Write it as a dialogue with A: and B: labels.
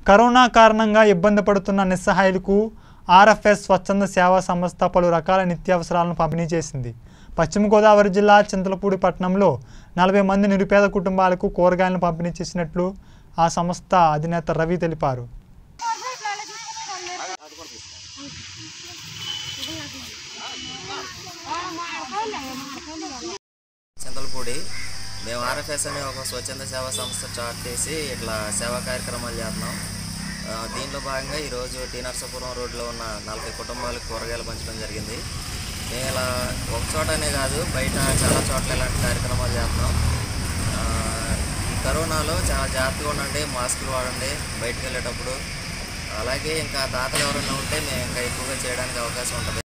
A: corona కారణంగా ఇబ్బంది పడుతున్న నిస్సహాయులకు ఆర్ఎఫ్ఎస్ స్వచ్ఛంద సేవా సంస్థ పలు రకాల నిత్యావసరాలను పంపిణీ చేసింది పశ్చిమ గోదావరి జిల్లా చింతలపూడి పట్టణంలో నలభై మంది నిరుపేద కుటుంబాలకు కూరగాయలను పంపిణీ చేసినట్లు ఆ సంస్థ అధినేత రవి తెలిపారు
B: చింతలపూడి మేము ఆర్ఎఫ్ఎస్ అనే ఒక స్వచ్ఛంద సేవా సంస్థ స్టార్ట్ చేసి ఇట్లా సేవా కార్యక్రమాలు చేస్తున్నాం ఆ, దీంట్లో భాగంగా ఈరోజు టీ నర్సాపురం రోడ్లో ఉన్న నలభై కుటుంబాలకు కూరగాయలు పంచడం జరిగింది మేము ఇలా ఒక చోటనే కాదు బయట చాలా చోట్ల ఇలాంటి కార్యక్రమాలు చేస్తున్నాం ఆ, ఈ కరోనాలో చాలా జాగ్రత్తగా ఉండండి మాస్కులు వాడండి బయటకు వెళ్ళేటప్పుడు అలాగే ఇంకా దాతలు ఎవరైనా ఉంటే మేము ఇంకా ఎక్కువగా చేయడానికి అవకాశం ఉంటుంది